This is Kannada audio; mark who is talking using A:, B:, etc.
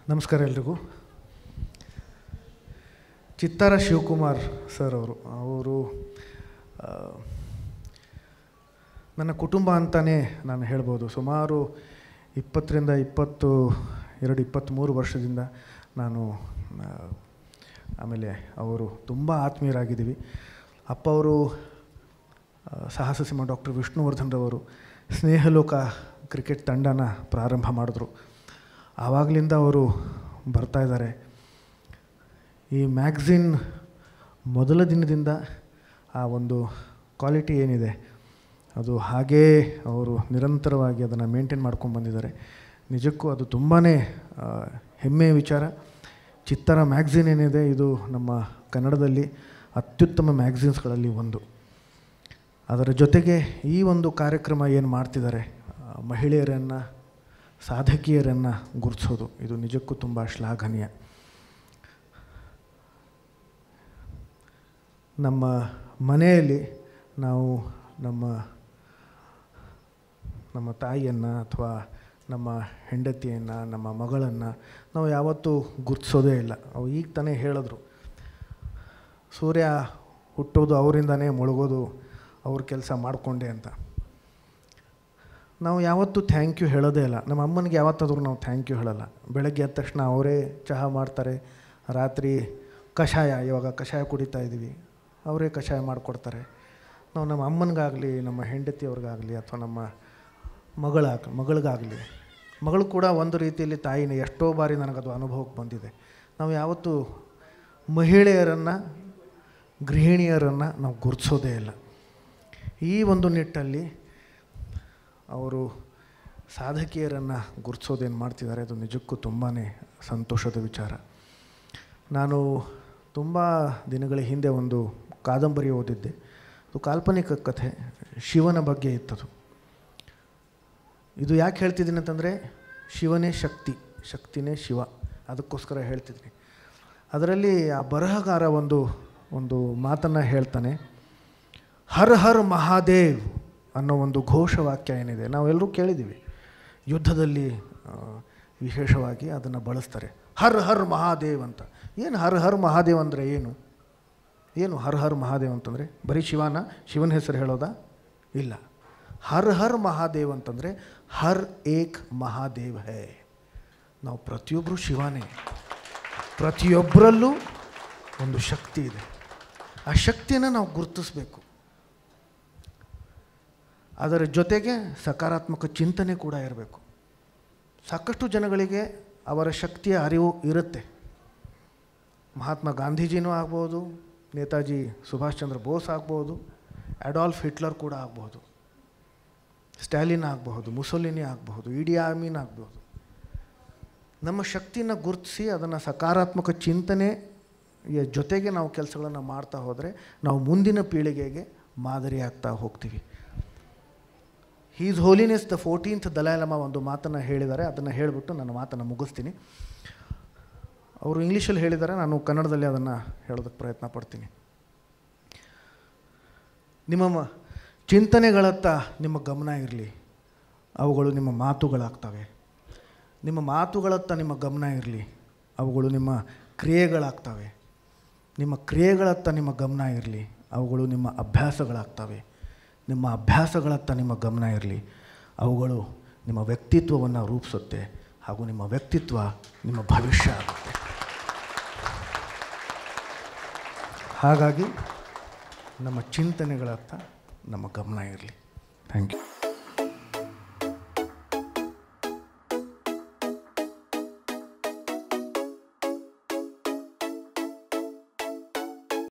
A: ನಮಸ್ಕಾರ ಎಲ್ರಿಗೂ ಚಿತ್ತಾರ ಶಿವಕುಮಾರ್ ಸರ್ ಅವರು ಅವರು ಆ, ನನ್ನ ಕುಟುಂಬ ಅಂತಲೇ ನಾನು ಹೇಳ್ಬೋದು ಸುಮಾರು ಇಪ್ಪತ್ತರಿಂದ ಇಪ್ಪತ್ತು ಎರಡು ಇಪ್ಪತ್ತ್ಮೂರು ವರ್ಷದಿಂದ ನಾನು ಆ, ಆಮೇಲೆ ಅವರು ತುಂಬ ಆತ್ಮೀಯರಾಗಿದ್ದೀವಿ ಅಪ್ಪ ಅವರು ಆ, ಸಾಹಸ ಸಿಂಹ ಡಾಕ್ಟರ್ ವಿಷ್ಣುವರ್ಧನ್ ರವರು ಸ್ನೇಹಲೋಕ ಕ್ರಿಕೆಟ್ ತಂಡನ ಪ್ರಾರಂಭ ಮಾಡಿದ್ರು ಆವಾಗಲಿಂದ ಅವರು ಬರ್ತಾ ಇದ್ದಾರೆ ಈ ಮ್ಯಾಗ್ಝಿನ್ ಮೊದಲ ದಿನದಿಂದ ಆ ಒಂದು ಕ್ವಾಲಿಟಿ ಏನಿದೆ ಅದು ಹಾಗೇ ಅವರು ನಿರಂತರವಾಗಿ ಅದನ್ನು ಮೇಂಟೈನ್ ಮಾಡ್ಕೊಂಡು ಬಂದಿದ್ದಾರೆ ನಿಜಕ್ಕೂ ಅದು ತುಂಬಾ ಹೆಮ್ಮೆಯ ವಿಚಾರ ಚಿತ್ತರ ಮ್ಯಾಗ್ಝಿನ್ ಏನಿದೆ ಇದು ನಮ್ಮ ಕನ್ನಡದಲ್ಲಿ ಅತ್ಯುತ್ತಮ ಮ್ಯಾಗ್ಝಿನ್ಸ್ಗಳಲ್ಲಿ ಒಂದು ಅದರ ಜೊತೆಗೆ ಈ ಒಂದು ಕಾರ್ಯಕ್ರಮ ಏನು ಮಾಡ್ತಿದ್ದಾರೆ ಆ, ಮಹಿಳೆಯರನ್ನು ಸಾಧಕಿಯರನ್ನು ಗುರುತಿಸೋದು ಇದು ನಿಜಕ್ಕೂ ತುಂಬ ಶ್ಲಾಘನೀಯ ನಮ್ಮ ಮನೆಯಲ್ಲಿ ನಾವು ನಮ್ಮ ನಮ್ಮ ತಾಯಿಯನ್ನು ಅಥವಾ ನಮ್ಮ ಹೆಂಡತಿಯನ್ನು ನಮ್ಮ ಮಗಳನ್ನು ನಾವು ಯಾವತ್ತೂ ಗುರುತಿಸೋದೇ ಇಲ್ಲ ಅವು ಈಗ ತಾನೇ ಹೇಳಿದ್ರು ಸೂರ್ಯ ಹುಟ್ಟೋದು ಅವರಿಂದನೇ ಮುಳುಗೋದು ಅವ್ರ ಕೆಲಸ ಮಾಡಿಕೊಂಡೆ ಅಂತ ನಾವು ಯಾವತ್ತೂ ಥ್ಯಾಂಕ್ ಯು ಹೇಳೋದೇ ಇಲ್ಲ ನಮ್ಮ ಅಮ್ಮನಿಗೆ ಯಾವತ್ತಾದರೂ ನಾವು ಥ್ಯಾಂಕ್ ಯು ಹೇಳಲ್ಲ ಬೆಳಗ್ಗೆ ಎದ್ದ ತಕ್ಷಣ ಅವರೇ ಚಹಾ ಮಾಡ್ತಾರೆ ರಾತ್ರಿ ಕಷಾಯ ಇವಾಗ ಕಷಾಯ ಕುಡಿತಾ ಇದ್ದೀವಿ ಅವರೇ ಕಷಾಯ ಮಾಡಿಕೊಡ್ತಾರೆ ನಾವು ನಮ್ಮ ಅಮ್ಮನಿಗಾಗಲಿ ನಮ್ಮ ಹೆಂಡತಿಯವ್ರಿಗಾಗಲಿ ಅಥವಾ ನಮ್ಮ ಮಗಳಾಗ ಮಗಳಿಗಾಗಲಿ ಮಗಳು ಕೂಡ ಒಂದು ರೀತಿಯಲ್ಲಿ ತಾಯಿನೇ ಎಷ್ಟೋ ಬಾರಿ ನನಗದು ಅನುಭವಕ್ಕೆ ಬಂದಿದೆ ನಾವು ಯಾವತ್ತೂ ಮಹಿಳೆಯರನ್ನು ಗೃಹಿಣಿಯರನ್ನು ನಾವು ಗುರುತಿಸೋದೇ ಇಲ್ಲ ಈ ಒಂದು ನಿಟ್ಟಲ್ಲಿ ಅವರು ಸಾಧಕಿಯರನ್ನು ಗುರುತಿಸೋದೇನು ಮಾಡ್ತಿದ್ದಾರೆ ಅದು ನಿಜಕ್ಕೂ ತುಂಬಾ ಸಂತೋಷದ ವಿಚಾರ ನಾನು ತುಂಬ ದಿನಗಳ ಹಿಂದೆ ಒಂದು ಕಾದಂಬರಿ ಓದಿದ್ದೆ ಅದು ಕಾಲ್ಪನಿಕ ಕಥೆ ಶಿವನ ಬಗ್ಗೆ ಇತ್ತದು ಇದು ಯಾಕೆ ಹೇಳ್ತಿದ್ದೀನಿ ಅಂತಂದರೆ ಶಿವನೇ ಶಕ್ತಿ ಶಕ್ತಿನೇ ಶಿವ ಅದಕ್ಕೋಸ್ಕರ ಹೇಳ್ತಿದ್ದೀನಿ ಅದರಲ್ಲಿ ಆ ಬರಹಗಾರ ಒಂದು ಒಂದು ಮಾತನ್ನು ಹೇಳ್ತಾನೆ ಹರ್ ಹರ್ ಮಹಾದೇವ್ ಅನ್ನೋ ಒಂದು ಘೋಷವಾಕ್ಯ ಏನಿದೆ ನಾವೆಲ್ಲರೂ ಕೇಳಿದ್ದೀವಿ ಯುದ್ಧದಲ್ಲಿ ಆ, ವಿಶೇಷವಾಗಿ ಅದನ್ನು ಬಳಸ್ತಾರೆ ಹರ್ ಹರ್ ಮಹಾದೇವ್ ಅಂತ ಏನು ಹರ್ ಹರ್ ಮಹಾದೇವ್ ಅಂದರೆ ಏನು ಏನು ಹರ್ ಹರ್ ಮಹಾದೇವ್ ಅಂತಂದರೆ ಬರೀ ಶಿವನ ಶಿವನ ಹೆಸರು ಹೇಳೋದಾ ಇಲ್ಲ ಹರ್ ಹರ್ ಮಹಾದೇವ್ ಅಂತಂದರೆ ಹರ್ ಏಕ್ ಮಹಾದೇವ್ ಹೇ ನಾವು ಪ್ರತಿಯೊಬ್ಬರು ಶಿವನೇ ಪ್ರತಿಯೊಬ್ಬರಲ್ಲೂ ಒಂದು ಶಕ್ತಿ ಇದೆ ಆ ಶಕ್ತಿಯನ್ನು ನಾವು ಗುರುತಿಸ್ಬೇಕು ಅದರ ಜೊತೆಗೆ ಸಕಾರಾತ್ಮಕ ಚಿಂತನೆ ಕೂಡ ಇರಬೇಕು ಸಾಕಷ್ಟು ಜನಗಳಿಗೆ ಅವರ ಶಕ್ತಿಯ ಅರಿವು ಇರುತ್ತೆ ಮಹಾತ್ಮ ಗಾಂಧೀಜಿನೂ ಆಗ್ಬೋದು ನೇತಾಜಿ ಸುಭಾಷ್ ಚಂದ್ರ ಬೋಸ್ ಆಗ್ಬೋದು ಅಡಾಲ್ಫ್ ಹಿಟ್ಲರ್ ಕೂಡ ಆಗ್ಬೋದು ಸ್ಟ್ಯಾಲಿನ್ ಆಗಬಹುದು ಮುಸೊಲಿನಿ ಆಗಬಹುದು ಇಡಿ ಆಮೀನ್ ಆಗಬಹುದು ನಮ್ಮ ಶಕ್ತಿನ ಗುರುತಿಸಿ ಅದನ್ನು ಸಕಾರಾತ್ಮಕ ಚಿಂತನೆಯ ಜೊತೆಗೆ ನಾವು ಕೆಲಸಗಳನ್ನು ಮಾಡ್ತಾ ಹೋದರೆ ನಾವು ಮುಂದಿನ ಪೀಳಿಗೆಗೆ ಮಾದರಿ ಆಗ್ತಾ ಹೋಗ್ತೀವಿ his holiness the fourteenth Dalai Lama ಒಂದು ಮಾತನ್ನು ಹೇಳಿದ್ದಾರೆ ಅದನ್ನು ಹೇಳಿಬಿಟ್ಟು ನನ್ನ ಮಾತನ್ನು ಮುಗಿಸ್ತೀನಿ ಅವರು ಇಂಗ್ಲೀಷಲ್ಲಿ ಹೇಳಿದ್ದಾರೆ ನಾನು ಕನ್ನಡದಲ್ಲಿ ಅದನ್ನು ಹೇಳೋದಕ್ಕೆ ಪ್ರಯತ್ನ ಪಡ್ತೀನಿ ನಿಮ್ಮ ಮ- ಚಿಂತನೆಗಳತ್ತ ನಿಮ್ಮ ಗಮನ ಇರಲಿ ಅವುಗಳು ನಿಮ್ಮ ಮಾತುಗಳಾಗ್ತವೆ ನಿಮ್ಮ ಮಾತುಗಳತ್ತ ನಿಮ್ಮ ಗಮನ ಇರಲಿ ಅವುಗಳು ನಿಮ್ಮ ಕ್ರಿಯೆಗಳಾಗ್ತವೆ ನಿಮ್ಮ ಕ್ರಿಯೆಗಳತ್ತ ನಿಮ್ಮ ಗಮನ ಇರಲಿ ಅವುಗಳು ನಿಮ್ಮ ಅಭ್ಯಾಸಗಳಾಗ್ತವೆ ನಿಮ್ಮ ಅಭ್ಯಾಸಗಳತ್ತ ನಿಮ್ಮ ಗಮನ ಇರಲಿ ಅವುಗಳು ನಿಮ್ಮ ವ್ಯಕ್ತಿತ್ವವನ್ನು ರೂಪಿಸುತ್ತೆ ಹಾಗೂ ನಿಮ್ಮ ವ್ಯಕ್ತಿತ್ವ ನಿಮ್ಮ ಭವಿಷ್ಯ ಆಗುತ್ತೆ ಹಾಗಾಗಿ ನಮ್ಮ ಚಿಂತನೆಗಳತ್ತ ನಮ್ಮ ಗಮನ ಇರಲಿ ಥ್ಯಾಂಕ್ ಯು